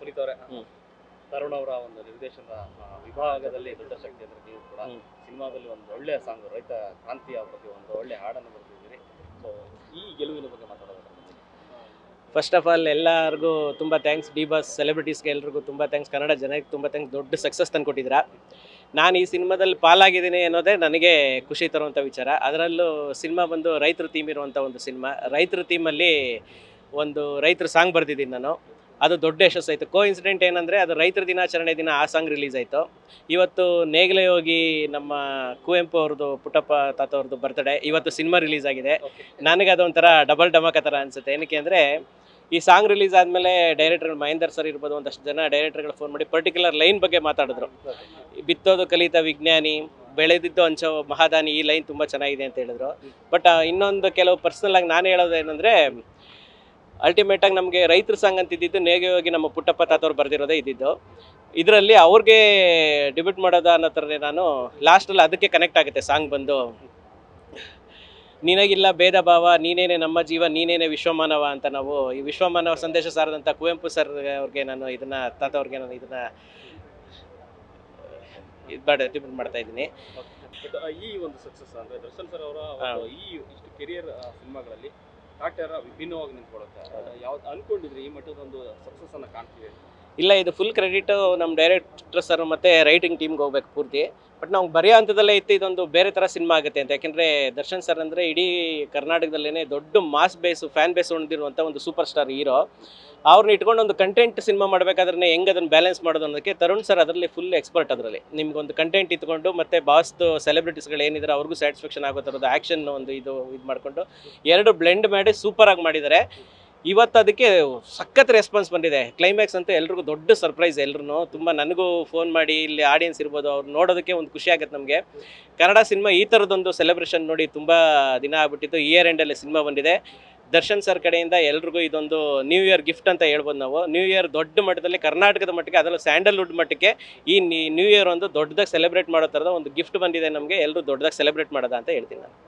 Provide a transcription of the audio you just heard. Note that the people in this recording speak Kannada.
ಸುನೀತ್ ಅವರೇ ಹ್ಮ್. ತರುಣ್ ಅವರ ಒಂದು ನಿರ್ದೇಶನ ಆ, ವಿಭಾಗದಲ್ಲಿ ದೊಡ್ಡ ಶಕ್ತಿ ಅಂದ್ರೆ ನೀವು ಕೂಡ ಹ್ಮ್. ಸಿನಿಮಾದಲ್ಲಿ ಒಂದು ಒಳ್ಳೆಯ ಸಾಂಗ್ ರೈತ ಕ್ರಾಂತಿಯ ಬಗ್ಗೆ ಒಂದು ಒಳ್ಳೆ ಹಾಡನ್ನು ಬರೆದಿದ್ದೀರಿ ಸೊ ಈ ಗೆಲುವಿನ ಬಗ್ಗೆ ಮಾತಾಡೋದಾದ್ರೆ ಫಸ್ಟ್ ಆಫ್ ಆಲ್ ಎಲ್ಲರಿಗೂ ತುಂಬ ಥ್ಯಾಂಕ್ಸ್ ಡಿ ಬಾಸ್ ಸೆಲೆಬ್ರಿಟೀಸ್ಗೆ ಎಲ್ರಿಗೂ ತುಂಬ ಥ್ಯಾಂಕ್ಸ್ ಕನ್ನಡ ಜನಕ್ಕೆ ತುಂಬ ಥ್ಯಾಂಕ್ಸ್ ದೊಡ್ಡ ಸಕ್ಸಸ್ ತಂದುಕೊಟ್ಟಿದ್ದೀರಾ ನಾನು ಈ ಸಿನಿಮಾದಲ್ಲಿ ಪಾಲಾಗಿದ್ದೀನಿ ಅನ್ನೋದೇ ನನಗೆ ಖುಷಿ ತರುವಂಥ ವಿಚಾರ ಅದರಲ್ಲೂ ಸಿನಿಮಾ ಬಂದು ರೈತರ ಥೀಮ್ ಇರುವಂಥ ಒಂದು ಸಿನಿಮಾ ರೈತರ ಥೀಮಲ್ಲಿ ಒಂದು ರೈತರ ಸಾಂಗ್ ಬರೆದಿದ್ದೀನಿ ನಾನು ಅದು ದೊಡ್ಡ ಯಶಸ್ಸು ಆಯಿತು ಕೋ ಇನ್ಸಿಡೆಂಟ್ ಏನಂದರೆ ಅದು ರೈತರ ದಿನಾಚರಣೆ ದಿನ ಆ ಸಾಂಗ್ ರಿಲೀಸ್ ಆಯಿತು ಇವತ್ತು ನೇಗಿಲೆ ಹೋಗಿ ನಮ್ಮ ಕುವೆಂಪು ಅವ್ರದ್ದು ಪುಟ್ಟಪ್ಪ ತಾತ ಅವ್ರದ್ದು ಬರ್ತ್ಡೇ ಇವತ್ತು ಸಿನಿಮಾ ರಿಲೀಸ್ ಆಗಿದೆ ನನಗೆ ಅದೊಂಥರ ಡಬಲ್ ಡಮಕ ಥರ ಅನಿಸುತ್ತೆ ಏನಕ್ಕೆ ಅಂದರೆ ಈ ಸಾಂಗ್ ರಿಲೀಸ್ ಆದಮೇಲೆ ಡೈರೆಕ್ಟರ್ ಮಹೇಂದರ್ ಸರ್ ಇರ್ಬೋದು ಒಂದಷ್ಟು ಜನ ಡೈರೆಕ್ಟರ್ಗಳು ಫೋನ್ ಮಾಡಿ ಪರ್ಟಿಕ್ಯುಲರ್ ಲೈನ್ ಬಗ್ಗೆ ಮಾತಾಡಿದ್ರು ಬಿತ್ತೋದು ಕಲಿತ ವಿಜ್ಞಾನಿ ಬೆಳೆದಿದ್ದು ಹಂಚೋ ಮಹಾದಾನಿ ಈ ಲೈನ್ ತುಂಬ ಚೆನ್ನಾಗಿದೆ ಅಂತ ಹೇಳಿದ್ರು ಬಟ್ ಇನ್ನೊಂದು ಕೆಲವು ಪರ್ಸ್ನಲ್ ಆಗಿ ನಾನು ಹೇಳೋದು ಏನಂದರೆ ಅಲ್ಟಿಮೇಟಾಗಿ ನಮಗೆ ರೈತರ ಸಾಂಗ್ ಅಂತ ಇದ್ದಿದ್ದು ನೇಗೆ ಹೋಗಿ ನಮ್ಮ ಪುಟ್ಟಪ್ಪ ತಾತವ್ರು ಬರೆದಿರೋದೇ ಇದ್ದಿದ್ದು ಇದರಲ್ಲಿ ಅವ್ರಿಗೆ ಡಿಬ್ಯೂಟ್ ಮಾಡೋದ ಅನ್ನೋ ಥರನೇ ನಾನು ಲಾಸ್ಟಲ್ಲಿ ಅದಕ್ಕೆ ಕನೆಕ್ಟ್ ಆಗುತ್ತೆ ಸಾಂಗ್ ಬಂದು ನಿನಗಿಲ್ಲ ಭೇದ ಭಾವ ನೀನೇನೆ ನಮ್ಮ ಜೀವ ನೀನೇನೆ ವಿಶ್ವಮಾನವ ಅಂತ ನಾವು ಈ ವಿಶ್ವಮಾನವ ಸಂದೇಶ ಸಾರದಂಥ ಕುವೆಂಪು ಸರ್ ಅವ್ರಿಗೆ ನಾನು ಇದನ್ನ ತಾತ ಅವ್ರಿಗೆ ನಾನು ಇದನ್ನ ಇದು ಮಾಡಿ ಡಿಬ್ಯೂಟ್ ಮಾಡ್ತಾ ಇದ್ದೀನಿ ಬಟ್ ಈ ಒಂದು ಸಕ್ಸಸ್ ಅಂದ್ರೆ ದರ್ಶನ್ ಸರ್ ಅವರ ಹಾ. ಒಂದು ಈ ಇಷ್ಟು ಕೆರಿಯರ್ ಸಿನಿಮಾಗಳಲ್ಲಿ ಕಾಟ್ಯಾರ ವಿಭಿನ್ನವಾಗಿ ನಿಂತ್ಕೊಳ್ಳುತ್ತೆ ಯಾವ್ದು ಅನ್ಕೊಂಡಿದ್ರಿ ಈ ಮಟ್ಟದ ಒಂದು ಸಕ್ಸಸ್ ಅನ್ನ ಕಾಣ್ತೀವಿ ಇಲ್ಲ ಇದು ಫುಲ್ ಕ್ರೆಡಿಟ್ ನಮ್ಮ ಡೈರೆಕ್ಟರ್ ಸರ್ ಮತ್ತು ರೈಟಿಂಗ್ ಟೀಮ್ಗೆ ಹೋಗ್ಬೇಕು ಪೂರ್ತಿ ಬಟ್ ನಾವು ಬರೆಯೋ ಹಂತದಲ್ಲೇ ಇತ್ತು ಇದೊಂದು ಬೇರೆ ಥರ ಸಿನಿಮಾ ಆಗುತ್ತೆ ಅಂತ ಯಾಕೆಂದರೆ ದರ್ಶನ್ ಸರ್ ಅಂದರೆ ಇಡೀ ಕರ್ನಾಟಕದಲ್ಲೇ ದೊಡ್ಡ ಮಾಸ್ ಬೇಸು ಫ್ಯಾನ್ ಬೇಸ್ ಹೊಂದಿರುವಂಥ ಒಂದು ಸೂಪರ್ ಸ್ಟಾರ್ ಹೀರೋ ಅವ್ರನ್ನ ಇಟ್ಕೊಂಡು ಒಂದು ಕಂಟೆಂಟ್ ಸಿನಿಮಾ ಮಾಡಬೇಕಾದ್ರೆ ಹೆಂಗೆ ಅದನ್ನು ಬ್ಯಾಲೆನ್ಸ್ ಮಾಡೋದು ಅನ್ನೋದಕ್ಕೆ ತರುಣ್ ಸರ್ ಅದರಲ್ಲಿ ಫುಲ್ ಎಕ್ಸ್ಪರ್ಟ್ ಅದರಲ್ಲಿ ನಿಮ್ಗೊಂದು ಕಂಟೆಂಟ್ ಇಟ್ಕೊಂಡು ಮತ್ತು ಬಾಸ್ದು ಸೆಲೆಬ್ರಿಟೀಸ್ಗಳು ಏನಿದ್ದಾರೆ ಅವ್ರಿಗೂ ಸ್ಯಾಟಿಸ್ಫ್ಯಾಕ್ಷನ್ ಆಗೋ ಥರದ್ದು ಆ್ಯಕ್ಷನ್ ಒಂದು ಇದು ಇದು ಮಾಡಿಕೊಂಡು ಎರಡು ಬ್ಲೆಂಡ್ ಮಾಡಿ ಸೂಪರಾಗಿ ಮಾಡಿದ್ದಾರೆ ಇವತ್ತು ಅದಕ್ಕೆ ಸಖತ್ ರೆಸ್ಪಾನ್ಸ್ ಬಂದಿದೆ ಕ್ಲೈಮ್ಯಾಕ್ಸ್ ಅಂತೂ ಎಲ್ರಿಗೂ ದೊಡ್ಡ ಸರ್ಪ್ರೈಸ್ ಎಲ್ರು ತುಂಬ ನನಗೂ ಫೋನ್ ಮಾಡಿ ಇಲ್ಲಿ ಆಡಿಯನ್ಸ್ ಇರ್ಬೋದು ಅವ್ರು ನೋಡೋದಕ್ಕೆ ಒಂದು ಖುಷಿ ಆಗುತ್ತೆ ನಮಗೆ ಕನ್ನಡ ಸಿನಿಮಾ ಈ ಥರದೊಂದು ಸೆಲೆಬ್ರೇಷನ್ ನೋಡಿ ತುಂಬ ದಿನ ಆಗ್ಬಿಟ್ಟಿತ್ತು ಇಯರ್ ಎಂಡಲ್ಲಿ ಸಿನಿಮಾ ಬಂದಿದೆ ದರ್ಶನ್ ಸರ್ ಕಡೆಯಿಂದ ಎಲ್ರಿಗೂ ಇದೊಂದು ನ್ಯೂ ಇಯರ್ ಗಿಫ್ಟ್ ಅಂತ ಹೇಳ್ಬೋದು ನಾವು ನ್ಯೂ ಇಯರ್ ದೊಡ್ಡ ಮಟ್ಟದಲ್ಲಿ ಕರ್ನಾಟಕದ ಮಟ್ಟಿಗೆ ಅದರಲ್ಲೂ ಸ್ಯಾಂಡಲ್ವುಡ್ ಮಟ್ಟಕ್ಕೆ ಈ ನ್ಯೂ ಇಯರ್ ಒಂದು ದೊಡ್ಡದಾಗಿ ಸೆಲೆಬ್ರೇಟ್ ಮಾಡೋ ಥರದ ಒಂದು ಗಿಫ್ಟ್ ಬಂದಿದೆ ನಮಗೆ ಎಲ್ಲರೂ ದೊಡ್ಡದಾಗಿ ಸೆಲೆಬ್ರೇಟ್ ಮಾಡೋದ ಅಂತ ಹೇಳ್ತೀನಿ ನಾನು